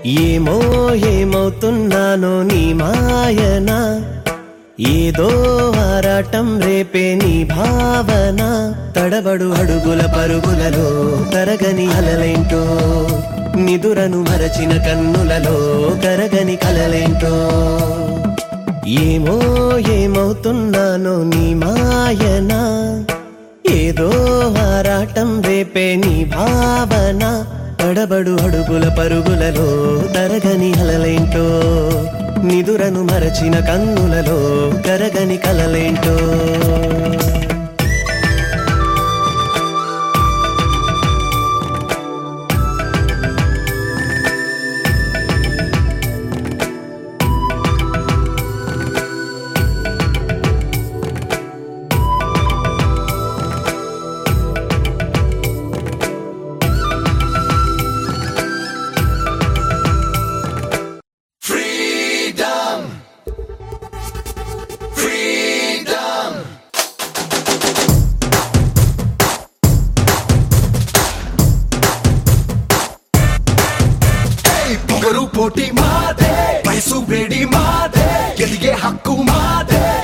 ఏమో ఏమవుతున్నానో నీ మాయన ఏదో ఆరాటం రేపే నీ భావన తడబడు అడుగుల పరుగులలో తరగని అలలేంటో నిదురను మరచిన కన్నులలో కరగని కలలేంటో ఏమో ఏమవుతున్నానో నీ మాయన ఏదో ఆరాటం రేపే నీ భావన తడబడు అడుగుల పరుగులలో తరగని అలలేంటో నిదురను మరచిన కన్నులలో కరగని కలలేంటో పొగరు పోటీ మాదే వయసు వేడి మాదే ఎదిగే హక్కు మాదే